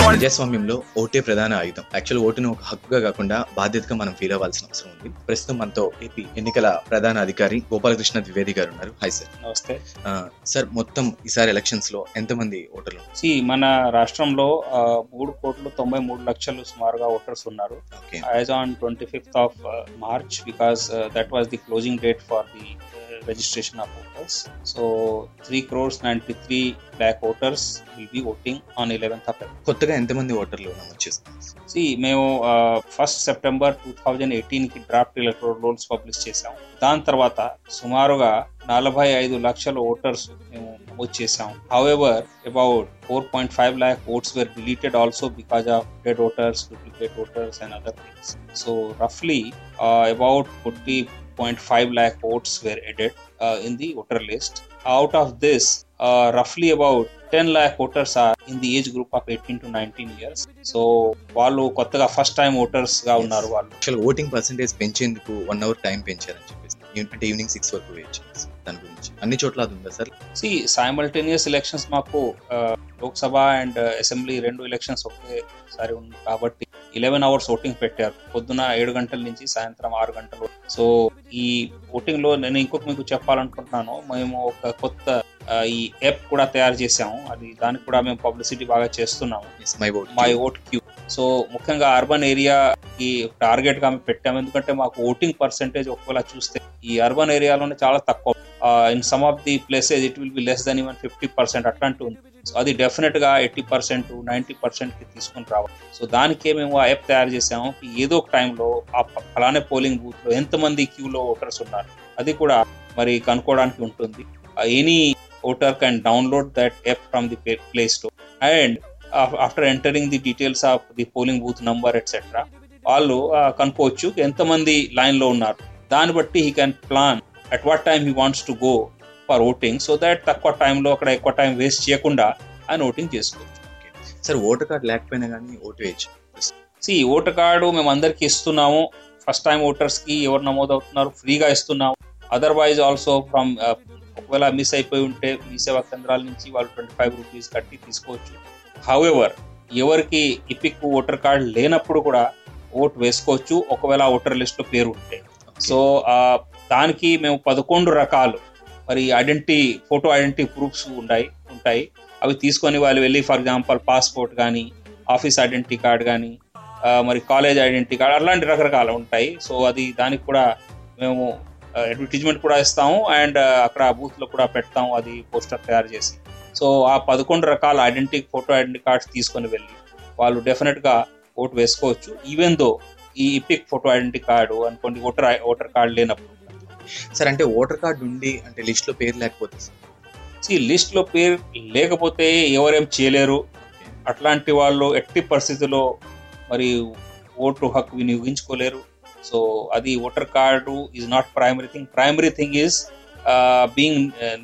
ప్రజాస్వామ్యంలో ఓటే ప్రధాన ఆయుధం యాక్చువల్ ఓటును ఒక హక్కుగా కాకుండా బాధ్యతగా మనం ఫీల్ అవ్వాల్సిన అవసరం ఉంది ప్రస్తుతం మనతో ఏపీ ఎన్నికల ప్రధాన అధికారి గోపాలకృష్ణ ద్వివేది గారు ఉన్నారు హాయ్ సార్ నమస్తే ఆ, సార్ మొత్తం ఈసారి ఎలక్షన్స్ లో ఎంతమంది ఓటర్లు సి మన రాష్ట్రంలో ఆ, మూడు కోట్లు తొంభై మూడు లక్షలు సుమారుగా ఓటర్స్ ఉన్నారు okay as on twenty fifth of March because that was the closing date for the registration of voters. So 3 crores 93 lakh voters will be voting on 11th of April. కొత్తగా ఎంతమంది ఓటర్లు నమోదు చేస్తున్నారు సి మేము first September two thousand eighteen కి draft electoral rolls publish చేసాం దాని తర్వాత సుమారుగా నలభై ఐదు లక్షల ఓటర్స్ మేము నమోదు చేసాం however about four point five lakh oats wear deleted also because of dead voters duplicate voters and other things so రఫ్లీ about forty point five lakh oats wear aided in the voter list out of this రఫ్లీ about ten lakh voters are in the age group of eighteen to nineteen years so వాళ్ళు కొత్తగా first time voters గా ఉన్నారు వాళ్ళు actual voting percentage పెంచేందుకు one hour time పెంచారని చెప్పేసి ఈవ్- అంటే ఈవినింగ్ సిక్స్ వరకు వెయిట్ చేయాలి దాని గురించి అన్ని చోట్ల అది ఉందా సార్ సి సైమల్టేనియస్ ఎలక్షన్స్ మాకు ఆ, లోక్సభ అండ్ అసెంబ్లీ రెండు ఎలక్షన్స్ ఒకేసారి ఉంది కాబట్టి ఇలెవెన్ అవర్స్ ఓటింగ్ పెట్టారు పొద్దున ఏడు గంటల నుంచి సాయంత్రం ఆరు గంటలు సో ఈ ఓటింగ్ లో నేను ఇంకొక మీకు చెప్పాలనుకుంటున్నాను మేము ఒక కొత్త ఆ, ఈ యాప్ కూడా తయారు చేసాము అది దానికి కూడా మేము పబ్లిసిటీ బాగా చేస్తున్నాము my vote my vote queue so ముఖ్యంగా అర్బన్ ఏరియా కి టార్గెట్ గా మేము పెట్టాము ఎందుకంటే మాకు ఓటింగ్ పర్సెంటేజ్ ఒకవేళ చూస్తే ఈ అర్బన్ ఏరియాలోనే చాలా తక్కువ in some of the places it will be less than even fifty percent అట్లాంటి ఉంది సో అది డెఫినెట్ గా ఎయిటీ పర్సెంట్ నైన్టీ పర్సెంట్ కి తీసుకుని రావాలి సో దానికే మేము ఆ యాప్ తయారు చేసాము కి ఏదో ఒక టైంలో ఆ ప- ఫలానే పోలింగ్ బూత్ లో ఎంతమంది క్యూలో ఓటర్స్ ఉన్నారు అది కూడా మరి కనుక్కోవడానికి ఉంటుంది any voter can download that app from the play store and after entering the details of the polling booth number etcetera వాళ్ళు ఆ, కనుక్కోవచ్చు ఎంతమంది లైన్ లో ఉన్నారు దాన్ని బట్టి he can plan at what time he wants to go for voting so that తక్కువ టైంలో అక్కడ ఎక్కువ టైం వేస్ట్ చేయకుండా ఆయన ఓటింగ్ చేసుకోవచ్చు సార్ ఓటర్ కార్డ్ లేకపోయినా కానీ ఓటు వేయచ్చు సి ఓటర్ కార్డు మేము అందరికి ఇస్తున్నాము ఫస్ట్ టైం ఓటర్స్ కి ఎవరు నమోదు అవుతున్నారు ఫ్రీగా ఇస్తున్నాము అదర్వైజ్ ఆల్సో ఫ్రమ్ ఒకవేళ మిస్ అయిపోయి ఉంటే మీ సేవా కేంద్రాల నుంచి వాళ్ళు ట్వంటీ ఫైవ్ రూపీస్ కట్టి తీసుకోవచ్చు హౌఎవర్ ఎవరికి ఇపిక్ ఓటర్ కార్డ్ లేనప్పుడు కూడా ఓట్ వేసుకోవచ్చు ఒకవేళ ఓటర్ లిస్ట్ లో పేరు ఉంటే సో ఆ, దానికి మేము పదకొండు రకాలు మరి ఐడెంటిటీ ఫోటో ఐడెంటిటీ ప్రూఫ్స్ ఉంటాయి ఉంటాయి అవి తీసుకొని వాళ్ళు వెళ్ళి ఫర్ ఎగ్జాంపుల్ పాస్పోర్ట్ కానీ ఆఫీస్ ఐడెంటిటీ కార్డ్ కానీ మరి కాలేజ్ ఐడెంటిటీ కార్డ్ అలాంటి రకరకాలు ఉంటాయి సో అది దానికి కూడా మేము అడ్వర్టైజ్మెంట్ కూడా ఇస్తాము అండ్ అక్కడ బూత్ లో కూడా పెడతాము అది పోస్టర్ తయారు చేసి సో ఆ పదకొండు రకాల ఐడెంటిటీ ఫోటో ఐడెంటిటీ కార్డ్స్ తీసుకొని వెళ్ళి వాళ్ళు డెఫినెట్ గా ఓటు వేసుకోవచ్చు ఈవెన్ దో ఈ ఇపిక్ ఫోటో ఐడెంటిటీ కార్డు అనుకోండి ఓటర్ ఓటర్ కార్డు లేనప్పుడు సార్ అంటే ఓటర్ కార్డు ఉండి అంటే లిస్ట్ లో పేరు లేకపోతే సార్ ఈ లిస్ట్ లో పేరు లేకపోతే ఎవరేం చేయలేరు అట్లాంటి వాళ్ళు ఎట్టి పరిస్థితుల్లో మరి ఓటు హక్కు వినియోగించుకోలేరు సో అది voter card is not primary thing primary thing is being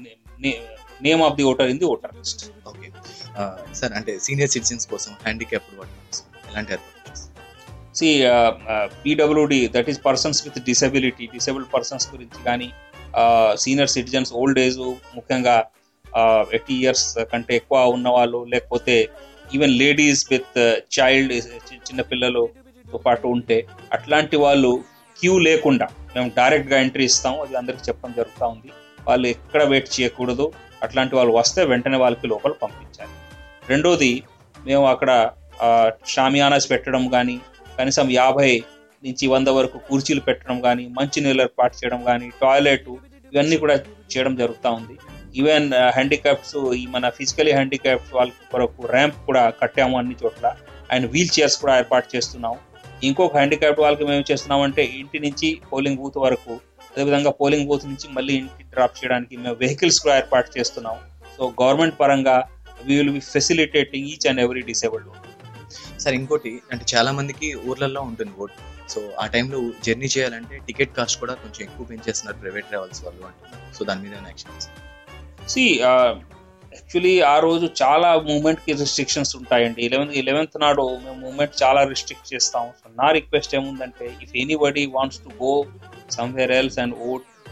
name of the voter in the voter list okay sir అంటే సీనియర్ సిటిజన్స్ కోసం హ్యాండిక్యాప్డ్ వాళ్ళ కోసం ఎలాంటి ఏర్పాట్లు చేస్తారు? See PWD that is persons with disability disabled persons గురించి కానీ senior citizens old age ముఖ్యంగా ఎయిటీ ఇయర్స్ కంటే ఎక్కువ ఉన్న వాళ్ళు లేకపోతే ఈవెన్ లేడీస్ విత్ చైల్డ్ చిన్న పిల్లలతో పాటు ఉంటే అట్లాంటి వాళ్ళు క్యూ లేకుండా మేము డైరెక్ట్ గా ఎంట్రీ ఇస్తాం అది అందరికి చెప్పడం జరుగుతూ ఉంది వాళ్ళు ఎక్కడ వెయిట్ చేయకూడదు అట్లాంటి వాళ్ళు వస్తే వెంటనే వాళ్ళకి లోపల పంపించాలి రెండోది మేము అక్కడ షామియానాస్ పెట్టడం కానీ కనీసం యాభై నుంచి వంద వరకు కుర్చీలు పెట్టడం కానీ మంచినీళ్ళు ఏర్పాటు చేయడం కానీ టాయిలెట్ ఇవన్నీ కూడా చేయడం జరుగుతూ ఉంది ఈవెన్ హ్యాండిక్యాప్స్ ఈ మన ఫిజికలీ హ్యాండిక్యాప్స్ వాళ్ళ కొరకు ర్యాంప్ కూడా కట్టాము అన్ని చోట్ల అండ్ వీల్ చైర్స్ కూడా ఏర్పాటు చేస్తున్నాము ఇంకొక హ్యాండిక్యాప్డ్ వాళ్ళకి మేము చేస్తున్నామంటే ఇంటి నుంచి పోలింగ్ బూత్ వరకు అదేవిధంగా పోలింగ్ బూత్ నుంచి మళ్ళీ ఇంటికి డ్రాప్ చేయడానికి మేము వెహికల్స్ కూడా ఏర్పాటు చేస్తున్నాం సో గవర్నమెంట్ పరంగా we will be facilitating each and every disabled sir ఇంకోటి అంటే చాలా మందికి ఊర్లలో ఉంటుంది ఓటు సో ఆ టైంలో జర్నీ చేయాలంటే టికెట్ కాస్ట్ కూడా కొంచెం ఎక్కువ పెంచేస్తున్నారు ప్రైవేట్ ట్రావెల్స్ వాళ్ళు అంటున్నారు సో దాని మీద యాక్షన్ సి యాక్చువల్లీ ఆ రోజు చాలా మూమెంట్ కి రిస్ట్రిక్షన్స్ ఉంటాయండి ఇలెవెన్త్ ఇలెవెన్త్ నాడు మేము మూమెంట్ చాలా రిస్ట్రిక్ట్ చేస్తాం సో నా రిక్వెస్ట్ ఏముందంటే if anybody wants to go somewhere else and vote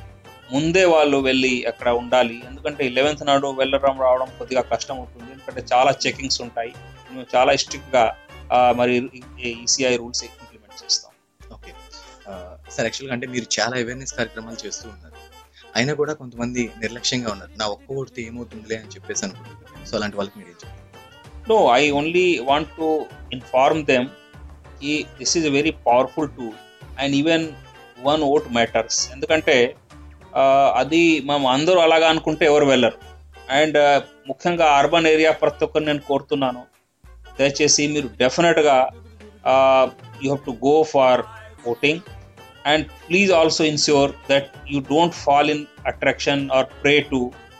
ముందే వాళ్ళు వెళ్ళి అక్కడ ఉండాలి ఎందుకంటే లెవెన్త్ నాడు వెళ్ళడం రావడం కొద్దిగా కష్టం అవుతుంది ఎందుకంటే చాలా చెకింగ్స్ ఉంటాయి మేము చాలా స్ట్రిక్ట్ గా ఆ, మరి ఈసీఐ రూల్స్ ఇంప్లిమెంట్ చేస్తాం ఓకే సార్ యాక్చువల్గా అంటే మీరు చాలా అవేర్నెస్ కార్యక్రమాలు చేస్తూ ఉన్నారు అయినా కూడా కొంతమంది నిర్లక్ష్యంగా ఉన్నారు నా ఒక్క ఓడితే ఏమవుతుందిలే అని చెప్పేసి అనుకుంటున్నారు సో అలాంటి వాళ్ళకి మీరు ఏం చెప్తారు No, I only want to inform them ki this is a very powerful tool and even one vote matters. ఎందుకంటే ఆ, అది మనం అందరూ అలాగా అనుకుంటే ఎవరు వెళ్ళరు అండ్ ముఖ్యంగా అర్బన్ ఏరియా ప్రతి ఒక్కరు నేను కోరుతున్నాను దయచేసి మీరు డెఫినెట్గా you have to go for voting and please also ensure that you don't fall in attraction or prey to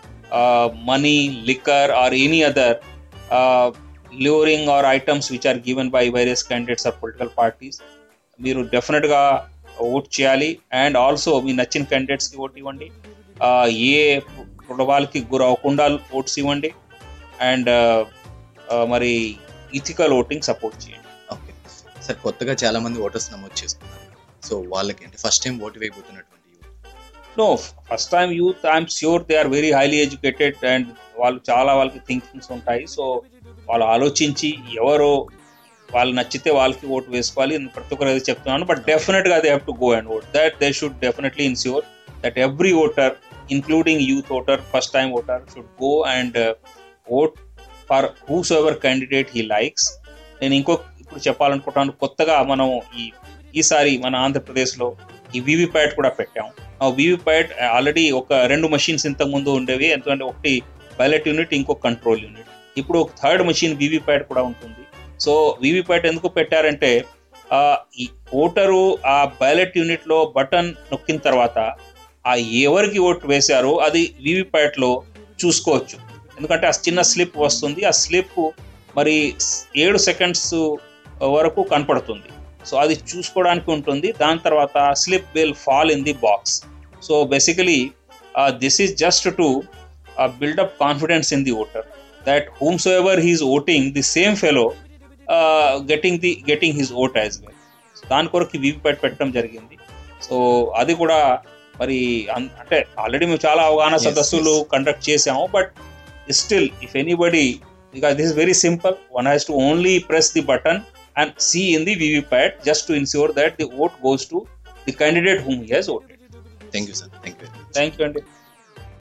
money liquor or any other uh, luring or items which are given by various candidates or political parties మీరు డెఫినెట్గా vote చేయాలి and also మీ నచ్చిన క్యాండిడేట్స్కి vote ఇవ్వండి Uh, ఏ ప్రలోభాలకి గురవ్వకుండా votes ఇవ్వండి అండ్ మరి ఇథికల్ ఓటింగ్ సపోర్ట్ చేయండి ఓకే సార్ కొత్తగా చాలా మంది ఓటర్స్ నమోదు చేసుకున్నారు సో వాళ్ళకి అంటే ఫస్ట్ టైం ఓటు వేయబోతున్నటువంటి youth. No first time youth I'm sure they are very highly educated and వాళ్ళు చాలా వాళ్ళకి థింకింగ్స్ ఉంటాయి సో వాళ్ళు ఆలోచించి ఎవరు వాళ్ళు నచ్చితే వాళ్ళకి ఓటు వేసుకోవాలి అని ప్రతి ఒక్కరు అయితే చెప్తున్నాను బట్ డెఫినెట్ గా they have to go and vote that they should definitely ensure that every voter including youth voter first time voter should go and vote for whose ever candidate he likes నేను ఇంకో ఇప్పుడు చెప్పాలనుకుంటున్నాను కొత్తగా మనం ఈ ఈసారి మన ఆంధ్రప్రదేశ్లో ఈ వివిప్యాట్ కూడా పెట్టాం ఆ వివిప్యాట్ ఆల్రెడీ ఒక రెండు మషిన్స్ ఇంతకు ముందు ఉండేవి ఎందుకంటే ఒకటి బ్యాలెట్ యూనిట్ ఇంకో కంట్రోల్ యూనిట్ ఇప్పుడు ఒక థర్డ్ మషిన్ వివిప్యాట్ కూడా ఉంటుంది సో వివిప్యాట్ ఎందుకు పెట్టారంటే ఆ, ఈ ఓటరు ఆ బ్యాలెట్ యూనిట్ లో బటన్ నొక్కిన తర్వాత ఆ ఎవరికి ఓటు వేశారో అది వివిప్యాట్ లో చూసుకోవచ్చు ఎందుకంటే ఆ చిన్న స్లిప్ వస్తుంది ఆ స్లిప్ మరి ఏడు సెకండ్స్ వరకు కనపడుతుంది సో అది చూసుకోవడానికి ఉంటుంది దాని తర్వాత slip will fall in the box so basically this is just to build up confidence in the voter that whom's ever he's voting the same fellow getting the getting his vote as well దాని కొరకు VVPAT పెట్టడం జరిగింది so అది కూడా మరి అన్- అంటే already మేము చాలా అవగాహన Yes, సదస్సులు yes. కండక్ట్ చేసాము but still if anybody because this very simple one has to only press the button and see in the VVPAT just to ensure that the vote goes to the candidate whom he has voted. Thank you sir thank you Thank you, Andy.